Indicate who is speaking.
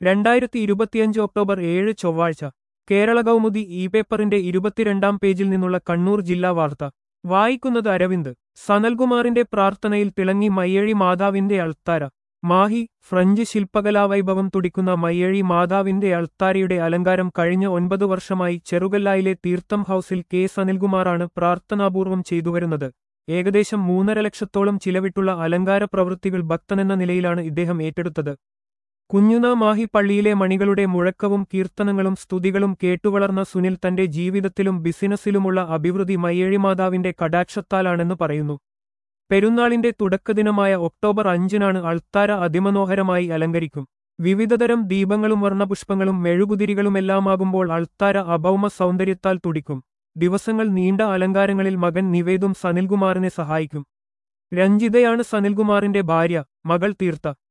Speaker 1: രണ്ടായിരത്തി ഇരുപത്തിയഞ്ച് ഒക്ടോബർ ഏഴ് ചൊവ്വാഴ്ച കേരള കൗമുദി ഇ പേപ്പറിന്റെ ഇരുപത്തിരണ്ടാം പേജിൽ നിന്നുള്ള കണ്ണൂർ ജില്ലാ വാർത്ത വായിക്കുന്നത് അരവിന്ദ് സനൽകുമാറിന്റെ പ്രാർത്ഥനയിൽ തിളങ്ങി മയ്യഴി മാതാവിന്റെ അൾത്താര മാഹി ഫ്രഞ്ച് ശില്പകലാവൈഭവം തുടിക്കുന്ന മയ്യഴി മാതാവിന്റെ അൾത്താരയുടെ അലങ്കാരം കഴിഞ്ഞ ഒൻപത് വർഷമായി ചെറുകല്ലായിലെ തീർത്ഥം ഹൌസിൽ കെ സനിൽകുമാറാണ് പ്രാർത്ഥനാപൂർവം ചെയ്തുവരുന്നത് ഏകദേശം മൂന്നര ലക്ഷത്തോളം ചിലവിട്ടുള്ള അലങ്കാര പ്രവൃത്തികൾ ഭക്തനെന്ന നിലയിലാണ് ഇദ്ദേഹം ഏറ്റെടുത്തത് കുഞ്ഞുനാ മാഹി പള്ളിയിലെ മണികളുടെ മുഴക്കവും കീർത്തനങ്ങളും സ്തുതികളും കേട്ടുവളർന്ന സുനിൽ തന്റെ ജീവിതത്തിലും ബിസിനസ്സിലുമുള്ള അഭിവൃദ്ധി മയ്യഴിമാതാവിന്റെ കടാക്ഷത്താലാണെന്ന് പറയുന്നു പെരുന്നാളിന്റെ തുടക്കദിനമായ ഒക്ടോബർ അഞ്ചിനാണ് അൾത്താര അതിമനോഹരമായി അലങ്കരിക്കും വിവിധതരം ദീപങ്ങളും വർണ്ണപുഷ്പങ്ങളും മെഴുകുതിരികളുമെല്ലാമാകുമ്പോൾ അൾത്താര അഭൗമ സൗന്ദര്യത്താൽ തുടിക്കും ദിവസങ്ങൾ നീണ്ട അലങ്കാരങ്ങളിൽ മകൻ നിവേദും സനിൽകുമാറിനെ സഹായിക്കും രഞ്ജിതയാണ് സനിൽകുമാറിന്റെ ഭാര്യ മകൾ തീർത്ത